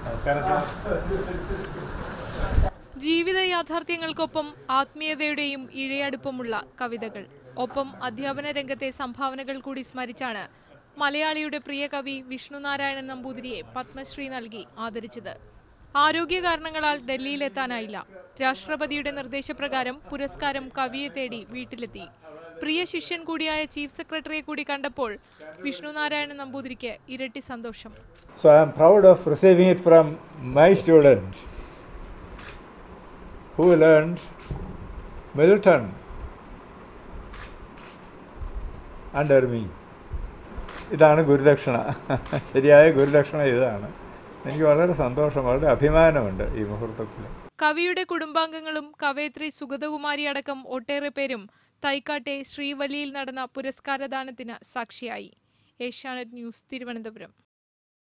നമസ്കാരം സാർ ജീവിത യാഥാർത്ഥ്യങ്ങൾക്കൊപ്പം ആത്മീയതയുടെയും ഇഴയടുപ്പമുള്ള കവിതകൾ ഒപ്പം അധ്യാപന രംഗത്തെ സംഭാവനകൾ കൂടി സ്മരിച്ചാണ് മലയാളിയുടെ പ്രിയ കവി വിഷ്ണുനാരായണൻ നമ്പൂതിരിയെ പത്മശ്രീ നൽകി ആദരിച്ചത് ആരോഗ്യ കാരണങ്ങളാൽ ഡൽഹിയിലെത്താനായില്ല രാഷ്ട്രപതിയുടെ നിർദ്ദേശപ്രകാരം പുരസ്കാരം കവിയെ തേടി വീട്ടിലെത്തി പ്രിയ ശിഷ്യൻ കൂടിയായ ചീഫ് സെക്രട്ടറിയെ കൂടി കണ്ടപ്പോൾ വിഷ്ണുനാരായണൻ നമ്പൂതിരിക്ക് ഇരട്ടി സന്തോഷം So I am proud of receiving it from my student who learned Milton under me. ഇതാണ് ഗുരുദക്ഷിണ ശരിയായ ഗുരുദക്ഷിണ ഇതാണ് എനിക്ക് വളരെ സന്തോഷം വളരെ അഭിമാനമുണ്ട് ഈ മുഹൂർത്തത്തിൽ കവിയുടെ കുടുംബാംഗങ്ങളും കവയത്രി സുഗതകുമാരി അടക്കം ഒട്ടേറെ പേരും തൈക്കാട്ടെ ശ്രീവലിയിൽ നടന്ന പുരസ്കാരദാനത്തിന് സാക്ഷിയായി ഏഷ്യാനെറ്റ് ന്യൂസ് തിരുവനന്തപുരം